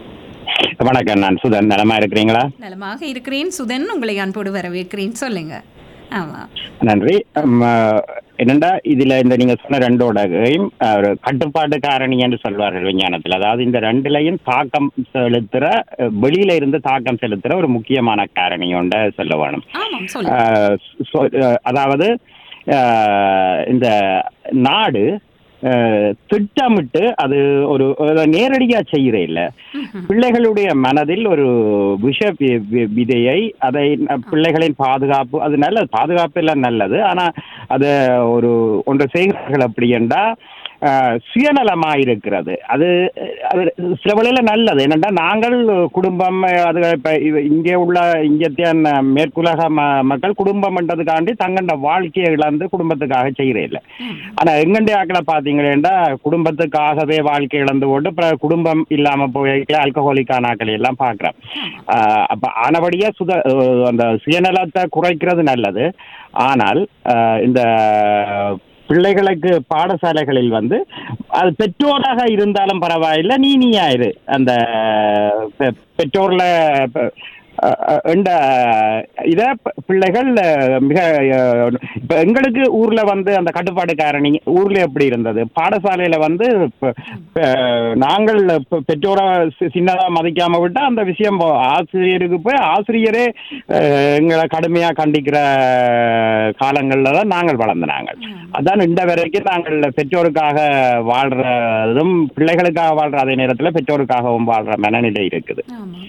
வணக்கம் நான் சுதன் நலமா இருக்கிறீங்களா நலமாக இருக்கிறேன் சுதன் உங்களை அன்போடு வரவேற்கிறேன் சொல்லுங்க ஆமாம் நன்றி உம், அஹ், என்னண்டா இதுல இந்த நீங்க சொன்ன ரெண்டோடையும் அஹ், ஒரு கட்டுப்பாட்டு காரணி என்று சொல்வார்கள் விஞ்ஞானத்தில் அதாவது இந்த ரெண்டுலையும் தாக்கம் செலுத்துற அஹ், வெளியில இருந்து தாக்கம் செலுத்துற ஒரு முக்கியமான காரணி ஒன்றை சொல்ல வேணும் ஆமாம் சொல்லுங்க அஹ், சொ- அஹ், அதாவது அஹ், இந்த நாடு அஹ், திட்டமிட்டு அது ஒரு ஒரு நேரடியா செய்யற இல்ல பிள்ளைகளுடைய மனதில் ஒரு விஷ வி- வி- விதையை அதை ந- பிள்ளைகளின் பாதுகாப்பு அது நல்லது பாதுகாப்பு எல்லாம் நல்லது ஆனா அது ஒரு ஒன்று செய்கிறார்கள் அப்படி என்றா அஹ், சுயநலமா இருக்கிறது அது அது சில வழியில நல்லது என்னென்னா நாங்கள் குடும்பம் அது இப்ப இவ- இங்கே உள்ள இங்கத்திய மேற்குலக ம மக்கள் குடும்பம் என்றதுக்காண்டி தங்கண்ட வாழ்க்கையை இழந்து குடும்பத்துக்காக செய்யறே இல்லை ஆனா எங்கண்டைய ஆக்களை பாத்தீங்கன்னா குடும்பத்துக்காகவே வாழ்க்கை இழந்து போட்டு அப்புறம் குடும்பம் இல்லாம போய் ஆல்கஹாலிக்கான ஆக்களை எல்லாம் பாக்குறோம் ஆஹ் அப்ப ஆனபடியா சுத அஹ் அந்த சுயநலத்தை குறைக்கிறது நல்லது ஆனால் ஆஹ் இந்த பிள்ளைகளுக்கு பாடசாலைகளில் வந்து அது பெற்றோராக இருந்தாலும் பரவாயில்லை நீ நீயாயிரு அந்த பெ- பெற்றோர்ல பெ- அஹ் அஹ் இந்த இத ப- பிள்ளைகள் அஹ், மிக அஹ், இப்ப எங்களுக்கு ஊர்ல வந்து அந்த கட்டுப்பாடு காரணி ஊர்ல எப்படி இருந்தது பாடசாலையில வந்து ப- ப- நாங்கள் பெ- பெற்றோரை சி- சின்னதா மதிக்காம விட்டா அந்த விஷயம் போ- ஆசிரியருக்கு போய் ஆசிரியரே அஹ், எங்களை கடுமையா கண்டிக்கிற காலங்கள்ல தான் நாங்கள் வளர்ந்தனாங்க அதான் இந்த வரைக்கும் நாங்கள் பெற்றோருக்காக வாழ்றதும் பிள்ளைகளுக்காக வாழ்ற அதே நேரத்துல பெற்றோருக்காகவும் வாழ்ற மனநிலை இருக்குது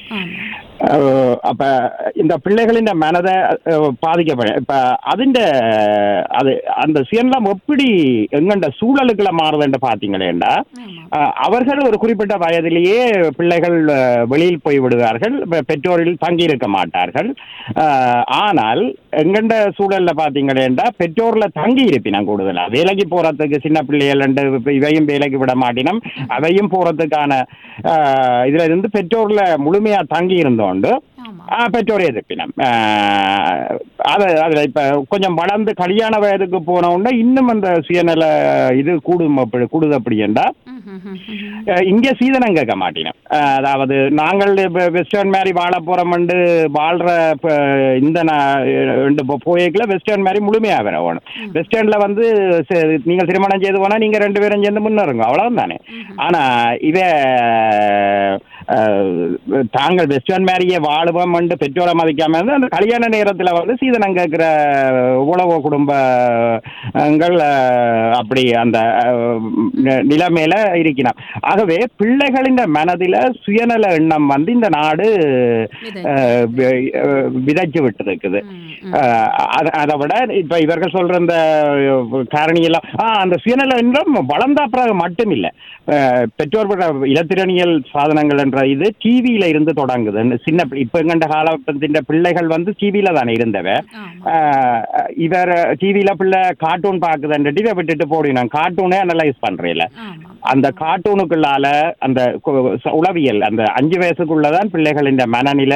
அஹ் அப்ப இந்த பிள்ளைகளின் மனதை அஹ், பாதிக்கப்படும் இப்ப அதிண்ட அது அந்த சுயநலம் எப்படி எங்கண்ட சூழலுக்குள்ள மாறுதுன்னு பாத்தீங்களேண்டா அஹ், அவர்கள் ஒரு குறிப்பிட்ட வயதிலேயே பிள்ளைகள் அஹ், வெளியில் போய் விடுவார்கள் பெ- பெற்றோரில் தங்கி இருக்க மாட்டார்கள் அஹ், ஆனால் எங்கண்ட சூழல்ல பாத்தீங்களேண்டா பெற்றோர்ல தங்கி இருப்பினம் கூடுதலா வேலைக்கு போறதுக்கு சின்ன பிள்ளைகள் ரெண்டு இப்ப இவையும் வேலைக்கு விட மாட்டினம் அவையும் போறதுக்கான அஹ், இதுல இருந்து பெற்றோர்ல முழுமையா தங்கி இருந்தோண்டு ஆஹ், பெற்றோரை எதிர்ப்பினம் ஆஹ், அது அதுல இப்ப கொஞ்சம் வளர்ந்து கல்யாண வயதுக்கு போன உடனே இன்னும் அந்த சுயநல இது கூடும் அப்படி கூடுது அப்படி என்றா அஹ், இங்க சீதனம் கேட்க மாட்டினோம் அஹ், அதாவது நாங்கள் இப்ப வெஸ்டர்ன் மாதிரி வாழ போறோம்ண்டு வாழ்ற இப்ப இந்த ரெண்டு போய்க்குள்ள வெஸ்டர்ன் மாதிரி முழுமையா வர வேணும் வெஸ்டர்ன்ல வந்து ச- நீங்க திருமணம் செய்து போனா நீங்க ரெண்டு பேரும் சேர்ந்து முன்னேறுங்க அவ்வளவுதான் தானே ஆனா இவ அஹ், தாங்கள் வெஸ்டர்ன் மேரியே வாழுவோம் பெற்றோரை மதிக்காம இருந்து அந்த கல்யாண நேரத்துல வந்து சீதனம் கேட்கிற உழவு குடும்பங்கள் அஹ், அப்படி அந்த அஹ், நி- நிலைமையில இருக்கிறான் ஆகவே பிள்ளைகளின் மனதில சுயநல எண்ணம் வந்து இந்த நாடு அஹ், வி- அஹ், விதைச்சு விட்டு இருக்குது அஹ், அத- அதை விட இப்ப இவர்கள் சொல்ற இந்த காரணி எல்லாம் ஆ, அந்த சுயநல எண்ணம் வளர்ந்த பிறகு மட்டும் இல்ல அஹ், பெற்றோர் விட இலத்திரனியல் சாதனங்கள் என்ற இது டிவியில இருந்து தொடங்குது இந்த சின்ன பி- இப்ப எங்கண்ட காலத்தின் பிள்ளைகள் வந்து டிவியில தானே இருந்தவ அஹ், இவர் டிவியில பிள்ளை கார்ட்டூன் பாக்குதுன்ட்டு இதை விட்டுட்டு போடினான் கார்ட்டூனே அனலைஸ் பண்றேல அந்த கார்ட்டூனுக்குள்ளால அந்த கு- ச- உளவியல் அந்த அஞ்சு வயசுக்குள்ளதான் பிள்ளைகளின் மனநிலை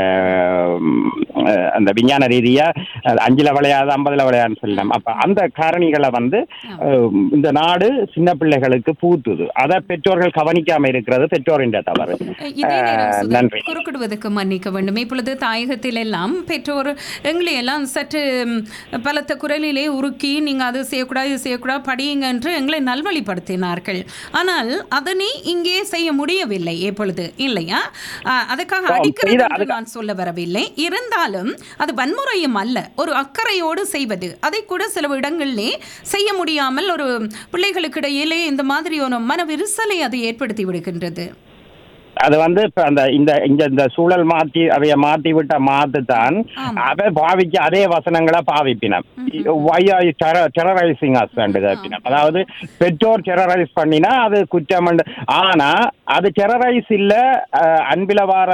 அஹ், அந்த விஞ்ஞான ரீதியா அது அஞ்சுல விளையாது ஐம்பதுல விளையாதுன்னு சொல்லலாம் அப்ப அந்த காரணிகளை வந்து அஹ், இந்த நாடு சின்ன பிள்ளைகளுக்கு பூத்துது அதை பெற்றோர்கள் கவனிக்காம இருக்கிறது பெற்றோரின் தவறு இதே நேரம் அஹ், சுதா, நன்றி குறுக்கிடுவதற்கு மன்னிக்க வேண்டும் இப்பொழுது தாயகத்தில் எல்லாம் பெற்றோர் எங்களை எல்லாம் சற்று ம், பலத்த குரலிலே உருக்கி நீங்க அது செய்யக்கூடாது இது செய்யக்கூடாது படியுங்க என்று எங்களை நல்வழிப்படுத்தினார்கள் ஆனால் அதனை இங்கே செய்ய முடியவில்லை எப்பொழுது இல்லையா ஆ, அதுக்காக ஆம், அடிக்கிறது செய்த- என்று நான் சொல்ல வரவில்லை இருந்தாலும் அது வன்முறையும் அல்ல ஒரு அக்கறையோடு செய்வது அதை கூட சில இடங்களிலே செய்ய முடியாமல் ஒரு பிள்ளைகளுக்கு இடையிலே இந்த மாதிரி ஒரு மன விரிசலை அது ஏற்படுத்தி விடுகின்றது அது வந்து இப்ப அந்த இந்த இங்க இந்த சூழல் மாத்தி அவைய மாத்தி விட்ட மாத்து தான் அவை பாவிக்க அதே வசனங்களை பாவிப்பினம் வை ஆர் டெரரைசிங் அஸ் கேப்பினம் அதாவது பெற்றோர் டெரரைஸ் பண்ணினா அது குற்றம் ஆனா அது டெரரைஸ் இல்ல அஹ், அன்பில வார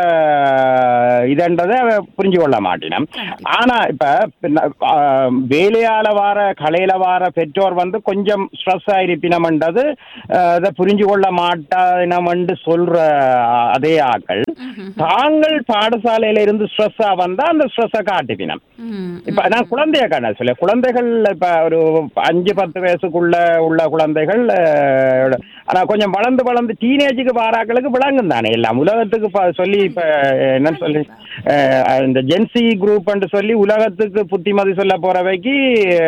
இதன்றதை அவ புரிஞ்சு கொள்ள மாட்டினம் ஆனா இப்ப பின்ன, அஹ், வேலையால வார கலையில வார பெற்றோர் வந்து கொஞ்சம் ஸ்ட்ரெஸ் ஆயிருப்பினம்ன்றது அஹ், அதை புரிஞ்சு கொள்ள மாட்டானம்னு சொல்ற அஹ், அதே ஆக்கள் தாங்கள் பாடசாலையில இருந்து ஸ்ட்ரெஸ்ஸா வந்தா அந்த ஸ்ட்ரெஸ்ஸை காட்டுப்பினம் இப்ப நான் குழந்தைய காண சொல்ல குழந்தைகள் இப்ப ஒரு அஞ்சு பத்து வயசுக்குள்ள உள்ள குழந்தைகள் அஹ், ஆனா கொஞ்சம் வளர்ந்து வளர்ந்து டீனேஜுக்கு வாராக்களுக்கு விளங்கும் தானே எல்லாம் உலகத்துக்கு ப- சொல்லி இப்ப என்ன சொல்லி அஹ், இந்த ஜென்சி குரூப் சொல்லி உலகத்துக்கு புத்திமதி சொல்ல போறவைக்கு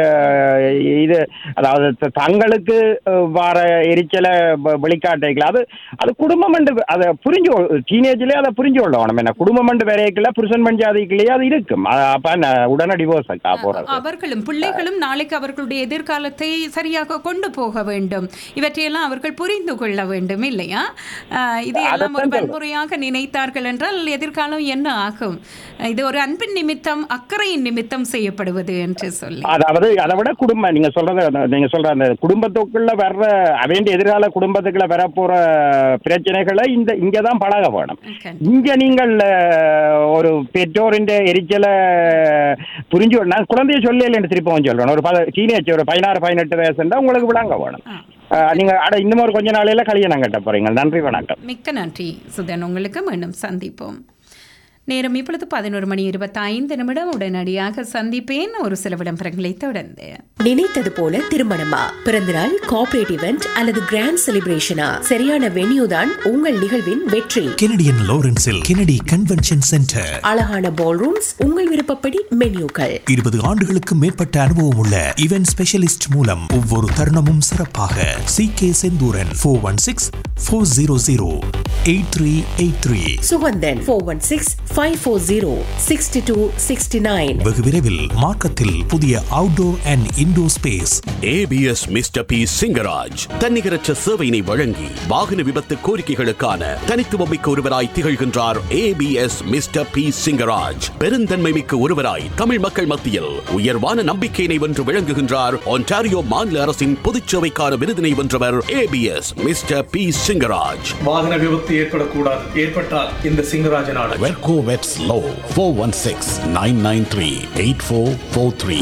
அஹ், இது அதாவது த- தங்களுக்கு அஹ், வார எரிச்சலை வ- வெளிக்காட்டிக்கலாம் அது அது குடும்பம் அதை புரிஞ்சு டீனேஜ்லயே அதை புரிஞ்சு கொள்ளணும் என்ன குடும்பம் வரைக்கல புருஷன் பஞ்சாதிக்குள்ளேயே அது இருக்கும் அ- அப்ப ந- உடனே டிவோர்ஸ் போறது அவர்களும் பிள்ளைகளும் நாளைக்கு அவர்களுடைய எதிர்காலத்தை சரியாக கொண்டு போக வேண்டும் இவற்றையெல்லாம் அவர்கள் புரிந்து கொள்ள வேண்டும் இல்லையா ஆஹ் இதையெல்லாம் ஒரு அதைத்தான் சொல்றேன். வன்முறையாக நினைத்தார்கள் என்றால் எதிர்காலம் என்ன ஆகும் இது ஒரு அன்பின் நிமித்தம் அக்கறையின் நிமித்தம் செய்யப்படுவது என்று சொல்லி அதாவது அதை விட குடும்பம் நீங்க சொல்றது அந்த- நீங்க சொல்ற அந்த குடும்பத்துக்குள்ள வர்ற வேண்டிய எதிர்கால குடும்பத்துக்குள்ள வரப்போற பிரச்சனைகளை இந்த இங்க தான் பழக வேணும் இங்க நீங்கள் அஹ், ஒரு பெற்றோரின் எரிச்சலை புரிஞ்சு கொள்ள- நான் குழந்தைய சொல்லலைன்னு திருப்பவும் சொல்றேன் ஒரு டீனேஜ் ஒரு பதினாறு பதினெட்டு வயசுண்டா உங்களுக்கு விளங்க வேணும் அஹ், நீங்க அட இன்னும் ஒரு கொஞ்ச நாளையில கல்யாணம் கட்ட போறீங்க நன்றி வணக்கம் மிக்க நன்றி சுதன் உங்களுக்கு மீண்டும் சந்திப்போம் நேரம் இப்பொழுது பதினோரு மணி இருபத்தைந்து நிமிடம் உடனடியாக சந்திப்பேன் ஒரு சில விளம்பரங்களை தொடர்ந்து நினைத்தது போல திருமணமா பிறந்தநாள் கார்ப்பரேட் இவெண்ட் அல்லது கிராண்ட் செலிப்ரேஷனா சரியான வென்யூ தான் உங்கள் நிகழ்வின் வெற்றி கெனடியன் லாரன்ஸில் கெனடி கன்வென்ஷன் சென்டர் அழகான பால் ரூம்ஸ் உங்கள் விருப்பப்படி மென்யூக்கள் இருபது ஆண்டுகளுக்கு மேற்பட்ட அனுபவம் உள்ள இவென்ட் ஸ்பெஷலிஸ்ட் மூலம் ஒவ்வொரு தருணமும் சிறப்பாக C K Senthuran four one six four zero zero eight three eight three Suganthan four one six five four zero sixty two sixty nine வெகு விரைவில் மார்க்கத்தில் புதிய outdoor and indoor space ABS mister P Singaraj தன்னிகரற்ற சேவையினை வழங்கி வாகன விபத்து கோரிக்கைகளுக்கான தனித்துவமிக்க ஒருவராய் திகழ்கின்றார் ஏபிஎஸ் மிஸ்டர் பி சிங்கராஜ் பெருந்தன்மை மிக்க ஒருவராய் தமிழ் மக்கள் மத்தியில் உயர்வான நம்பிக்கையினை வென்று விளங்குகின்றார் ஒன்டாரியோ மாநில அரசின் பொதுச்சேவைக்கான விருதினை வென்றவர் ஏபிஎஸ் மிஸ்டர் பி சிங்கராஜ் வாகன விபத்து ஏற்படக்கூடாது ஏற்பட்டால் இந்த சிங்கராஜனான வெர்கோ வெட்ஸ் லோ four one six nine nine three eight four four three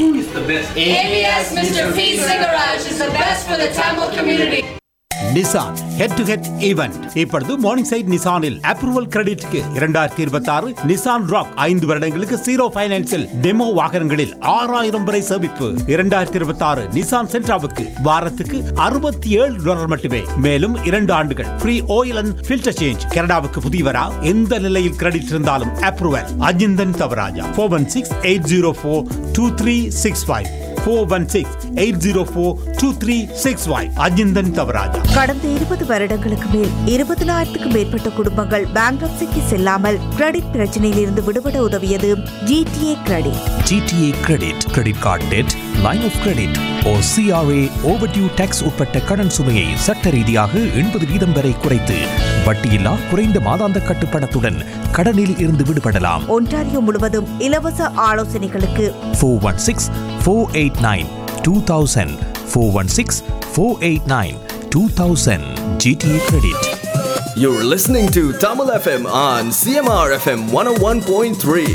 ABS Mr. P. Singaraj is the best for the Tamil community. Nissan head to head event இப்பொழுது மார்னிங் சைட் நிசானில் அப்ரூவல் கிரெடிட்க்கு இரண்டாயிரத்தி இருபத்தி ஆறு நிசான் ராக் ஐந்து வருடங்களுக்கு zero பைனான்சில் demo வாகனங்களில் ஆறாயிரம் வரை சேமிப்பு இரண்டாயிரத்தி இருபத்தி ஆறு நிசான் சென்ட்ராவுக்கு வாரத்துக்கு அறுபத்தி ஏழு டாலர் மட்டுமே மேலும் இரண்டு ஆண்டுகள் free oil and filter change கனடாவுக்கு புதியவரா எந்த நிலையில் கிரெடிட் இருந்தாலும் approval Ajinthan Thavaraja four one six eight zero four two three six five four one six eight zero four two three six five Ajinthan Thavaraja கடந்த இருபது வருடங்களுக்கு மேல் இருபதனாயிரத்துக்கும் மேற்பட்ட குடும்பங்கள் பேங்க்ரப்சிக்கு செல்லாமல் கிரெடிட் பிரச்சனையில் இருந்து விடுபட உதவியது GTA credit GTA credit credit card debt line of credit O CRA overdue tax உட்பட்ட கடன் சுமையை சட்ட ரீதியாக எண்பது வீதம் வரை குறைத்து வட்டியில்லா குறைந்த மாதாந்த கட்டுப்பணத்துடன் கடனில் இருந்து விடுபடலாம் ஒன்டாரியோ முழுவதும் இலவச ஆலோசனைகளுக்கு four one six four eight nine two thousand four one six four eight nine two thousand GTA credit You're listening to Tamil FM on CMR FM 101.3.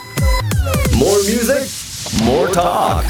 More music, more talk.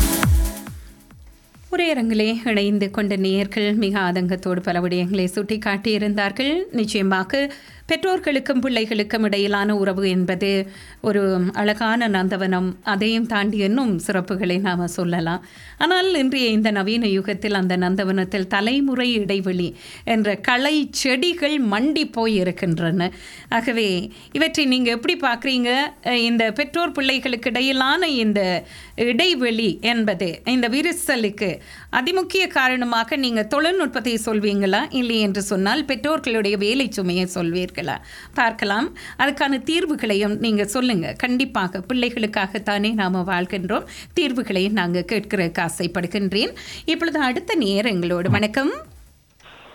உரையரங்கிலே இணைந்து கொண்ட நேயர்கள் மிக ஆதங்கத்தோடு பல விடயங்களை சுட்டி காட்டியிருந்தார்கள் நிச்சயமாக பெற்றோர்களுக்கும் பிள்ளைகளுக்கும் இடையிலான உறவு என்பது ஒரு அழகான நந்தவனம் அதையும் தாண்டி இன்னும் சிறப்புகளை நாம் சொல்லலாம் ஆனால் இன்றைய இந்த நவீன யுகத்தில் அந்த நந்தவனத்தில் தலைமுறை இடைவெளி என்ற களை செடிகள் மண்டி போய் இருக்கின்றன ஆகவே இவற்றை நீங்கள் எப்படி பார்க்குறீங்க இந்த பெற்றோர் பிள்ளைகளுக்கு இடையிலான இந்த இடைவெளி என்பது இந்த விரிசலுக்கு அதிமுக்கிய காரணமாக நீங்கள் தொழில்நுட்பத்தை சொல்வீங்களா இல்லை என்று சொன்னால் பெற்றோர்களுடைய வேலை சுமையை சொல்வீர்களா பார்க்கலாம் அதுக்கான தீர்வுகளையும் நீங்கள் சொல்லுங்கள் கண்டிப்பாக பிள்ளைகளுக்காகத்தானே நாம் வாழ்கின்றோம் தீர்வுகளையும் நாங்கள் கேட்கிறதுக்கு ஆசைப்படுகின்றேன் இப்பொழுது அடுத்த நேரம் எங்களோடு வணக்கம்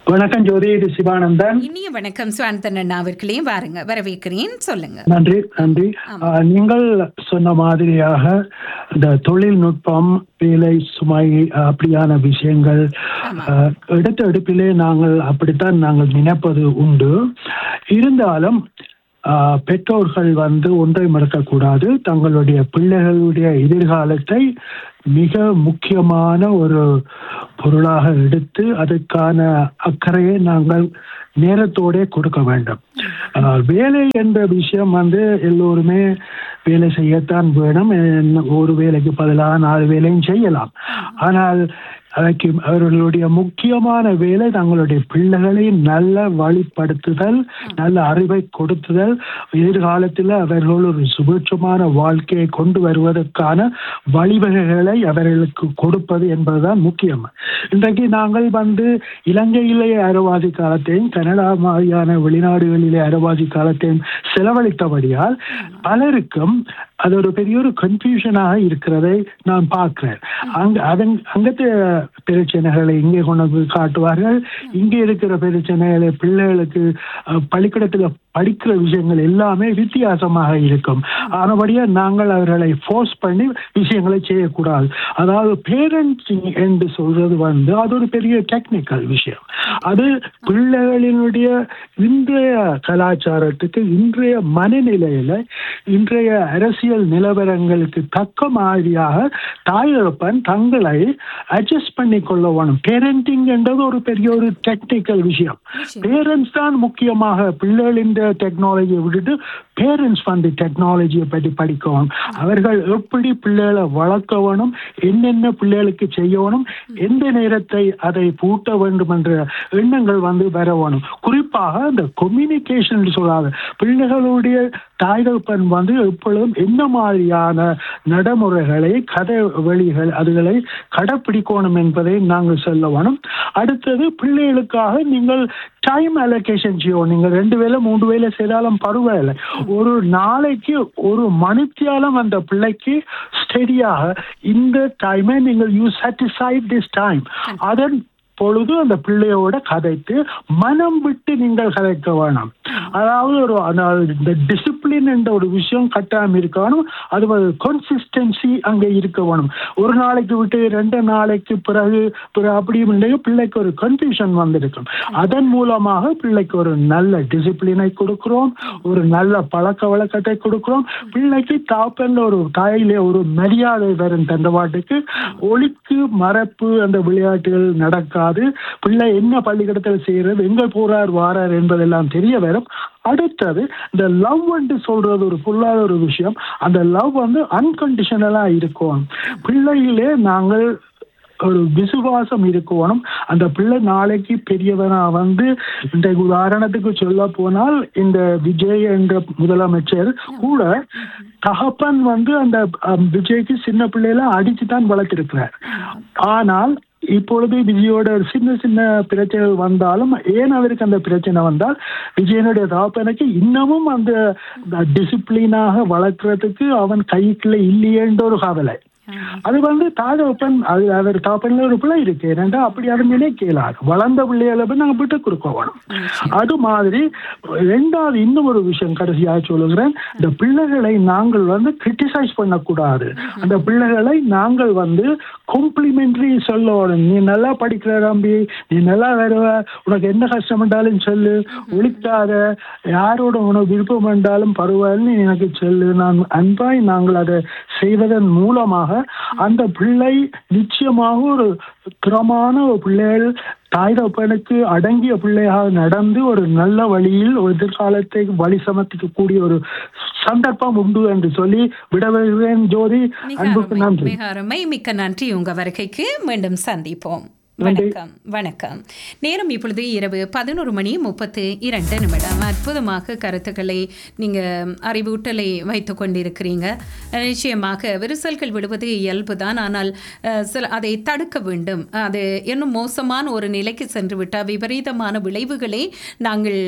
வணக்கம் ஜோதி இது சிவானந்தன் இனிய வணக்கம் சுவாந்தன் அண்ணா அவர்களே வாருங்க வரவேற்கிறேன் சொல்லுங்க நன்றி நன்றி ஆஹ், நீங்கள் சொன்ன மாதிரியாக இந்த தொழில்நுட்பம் வேலை சுமை ஆஹ், அப்படியான விஷயங்கள் ஆஹ், எடுத்த எடுப்பிலே நாங்கள் அப்படித்தான் நாங்கள் நினைப்பது உண்டு இருந்தாலும் ஆஹ், பெற்றோர்கள் வந்து ஒன்றை மறக்கக்கூடாது தங்களுடைய பிள்ளைகளுடைய எதிர்காலத்தை மிக முக்கியமான ஒரு பொருளாக எடுத்து அதுக்கான அக்கறையை நாங்கள் நேரத்தோட கொடுக்க வேண்டும் ஆஹ், வேலை என்ற விஷயம் வந்து எல்லோருமே வேலை செய்யத்தான் வேணும் என்ன- ஒரு வேலைக்கு பதிலாக நாலு வேலையும் செய்யலாம் ஆனால் அதற்கு அவர்களுடைய முக்கியமான வேலை தங்களுடைய பிள்ளைகளை நல்ல வழிப்படுத்துதல் நல்ல அறிவை கொடுத்துதல் எதிர்காலத்தில் அவர்கள் ஒரு சுபிட்சமான வாழ்க்கையை கொண்டு வருவதற்கான வழிவகைகளை அவர்களுக்கு கொடுப்பது என்பதுதான் முக்கியம் இன்றைக்கு நாங்கள் வந்து இலங்கையிலே அரவாசி காலத்தையும் கனடா மாதிரியான வெளிநாடுகளிலே அரவாசி காலத்தையும் செலவழித்தபடியால் பலருக்கும் அது ஒரு பெரிய ஒரு கன்ஃபியூஷனாக இருக்கிறதை நான் பார்க்கிறேன் அங்க அதன் அங்கத்து பிரச்சனைகளை இங்கே கொண்டு வந்து காட்டுவார்கள் இங்கே இருக்கிற பிரச்சனைகளை பிள்ளைகளுக்கு அஹ், பள்ளிக்கூடத்துல படிக்கிற விஷயங்கள் எல்லாமே வித்தியாசமாக இருக்கும் ஆனபடியா நாங்கள் அவர்களை ஃபோர்ஸ் பண்ணி விஷயங்களை செய்யக்கூடாது அதாவது பேரண்டிங் என்று சொல்றது வந்து அது ஒரு பெரிய டெக்னிக்கல் விஷயம் அது பிள்ளைகளினுடைய இன்றைய கலாச்சாரத்துக்கு இன்றைய மனநிலையில இன்றைய அரசியல் நிலவரங்களுக்கு தக்க மாதிரியாக தாயப்பன் தங்களை அட்ஜஸ்ட் பண்ணி கொள்ள வேணும் பேரண்டிங் என்றது ஒரு பெரிய ஒரு டெக்னிக்கல் விஷயம் பேரண்ட்ஸ் தான் முக்கியமாக பிள்ளைகளின் டெக்னாலஜியை விட்டுட்டு பேரண்ட்ஸ் வந்து டெக்னாலஜியை பற்றி படிக்கணும் அவர்கள் எப்படி பிள்ளைகளை வளர்க்க வேணும் என்னென்ன பிள்ளைகளுக்கு செய்யணும் எந்த நேரத்தை அதை பூட்ட வேண்டும் என்ற எண்ணங்கள் வந்து வர வேணும் குறிப்பாக இந்த கம்யூனிகேஷன் சொல்லாத பிள்ளைகளுடைய தாய்தப்பன் வந்து எப்பொழுதும் என்ன மாதிரியான நடைமுறைகளை கதை வழிகள் அதுகளை கடைப்பிடிக்கணும் என்பதை நாங்கள் சொல்ல வேணும் அடுத்தது பிள்ளைகளுக்காக நீங்கள் டைம் அலோகேஷன் செய்யணும் நீங்கள் ரெண்டு வேலை மூன்று வேலை செய்தாலும் பரவாயில்லை ஒரு நாளைக்கு ஒரு மணித்தியாலம் அந்த பிள்ளைக்கு ஸ்டெடியாக இந்த டைமை நீங்கள் யூ சாட்டிஸ்ஃபைட் திஸ் டைம் அதன் பொழுது அந்த பிள்ளையோட கதைத்து மனம் விட்டு நீங்கள் கதைக்க வேணாம் அதாவது ஒரு அதாவது இந்த டிசிப்ளின் என்ற ஒரு விஷயம் கட்டாயம் இருக்க வேணும் அது ஒரு கன்சிஸ்டன்சி அங்கே இருக்க வேணும் ஒரு நாளைக்கு விட்டு ரெண்டு நாளைக்கு பிறகு பிறகு அப்படி இல்லையோ பிள்ளைக்கு ஒரு கன்ஃபியூஷன் வந்திருக்கும் அதன் மூலமாக பிள்ளைக்கு ஒரு நல்ல டிசிப்ளினை கொடுக்கிறோம் ஒரு நல்ல பழக்க வழக்கத்தை கொடுக்கிறோம் பிள்ளைக்கு தாப்பல்ல ஒரு தாயிலே ஒரு மரியாதை வரும் தண்டவாட்டுக்கு ஒழிக்கு மறப்பு அந்த விளையாட்டுகள் நடக்காது பிள்ளை என்ன பள்ளிக்கூடத்தில் செய்யறது எங்க போறார் வாரார் என்பதெல்லாம் தெரிய வரும் அடுத்தது இந்த லவ் என்று சொல்றது ஒரு பொல்லாத ஒரு விஷயம் அந்த லவ் வந்து அன்கண்டிஷனலா இருக்கும் பிள்ளையிலே நாங்கள் ஒரு விசுவாசம் இருக்கணும் அந்த பிள்ளை நாளைக்கு பெரியவனா வந்து இந்த உதாரணத்துக்கு சொல்ல போனால் இந்த விஜய் என்ற முதலமைச்சர் கூட தகப்பன் வந்து அந்த அஹ், விஜய்க்கு சின்ன பிள்ளையில அடிச்சு தான் வளர்த்திருக்கிறார் ஆனால் இப்பொழுது விஜயோட சின்ன சின்ன பிரச்சனைகள் வந்தாலும் ஏன் அவருக்கு அந்த பிரச்சனை வந்தால் விஜயனுடைய தகப்பனுக்கு இன்னமும் அந்த டிசிப்ளினாக வளர்க்கறதுக்கு அவன் கைக்குள்ள இல்லையேன்ற ஒரு கவலை அது வந்து தாதப்பன் அது அவர் தாப்பன்ல ஒரு பிள்ளை இருக்கு ஏன்னா அப்படி அதை நினைக்கலாம் வளர்ந்த பிள்ளைகளை போய் நாங்கள் விட்டு கொடுக்க வேணும் அது மாதிரி ரெண்டாவது இன்னும் ஒரு விஷயம் கடைசியாக சொல்லுகிறேன் இந்த பிள்ளைகளை நாங்கள் வந்து கிரிட்டிசைஸ் பண்ணக்கூடாது அந்த பிள்ளைகளை நாங்கள் வந்து காம்ப்ளிமெண்ட்ரி சொல்லணும் நீ நல்லா படிக்கிற தம்பி நீ நல்லா வருவ உனக்கு என்ன கஷ்டம் என்றாலும் சொல்லு ஒழிக்காத யாரோட உனக்கு விருப்பம் என்றாலும் பரவாயில்ல நீ எனக்கு சொல்லு நான் அன்பாய் நாங்கள் அதை செய்வதன் மூலமாக அந்த பிள்ளை நிச்சயமாக ஒரு திறமான ஒரு பிள்ளைகள் தாய் தப்பனுக்கு அடங்கிய பிள்ளையாக நடந்து ஒரு நல்ல வழியில் ஒரு எதிர்காலத்தை வழி சமர்த்திக்கக்கூடிய ஒரு சந்தர்ப்பம் உண்டு என்று சொல்லி விடவேன் ஜோதி அன்புக்கு நன்றி மிக அருமை மிக்க நன்றி உங்க வருகைக்கு மீண்டும் சந்திப்போம் வணக்கம் வணக்கம் நேரம் இப்பொழுது இரவு பதினோரு மணி முப்பத்து இரண்டு நிமிடம் அற்புதமாக கருத்துக்களை நீங்கள் அறிவூட்டலை வைத்து கொண்டிருக்கிறீங்க நிச்சயமாக விரிசல்கள் விடுவது இயல்புதான் ஆனால் அஹ், சில அதை தடுக்க வேண்டும் அது இன்னும் மோசமான ஒரு நிலைக்கு சென்று விட்டால் விபரீதமான விளைவுகளை நாங்கள்